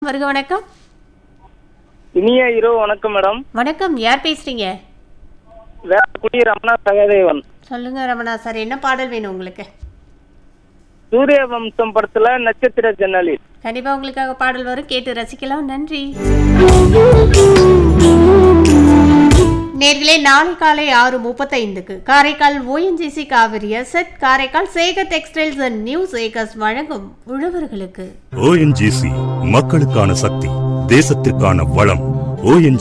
வருக வணக்கம் இனிய இரவு வணக்கம் மேடம் வணக்கம் யார் பேசுறீங்க வேலக்குடி ரமணா சகதேவன் சொல்லுங்க ரமணா சார் என்ன பாடல் வேணும் உங்களுக்கு சூரிய வம்சம் படத்துல நட்சத்திர ஜன்னலில் கண்டிப்பா உங்களுக்காக பாடல் வரும் கேட்டு ரசிக்கலாம் நன்றி நேர்களே நாளை காலை ஆறு முப்பத்தைந்துக்கு Karaikal ONGC Cauvery set Karaikal Sekar textiles and new Sekars வழங்கும் உழவர்களுக்கு ஓஎன்ஜிசி மக்களுக்கான சக்தி தேசத்திற்கான வளம் ஓஎன்ஜி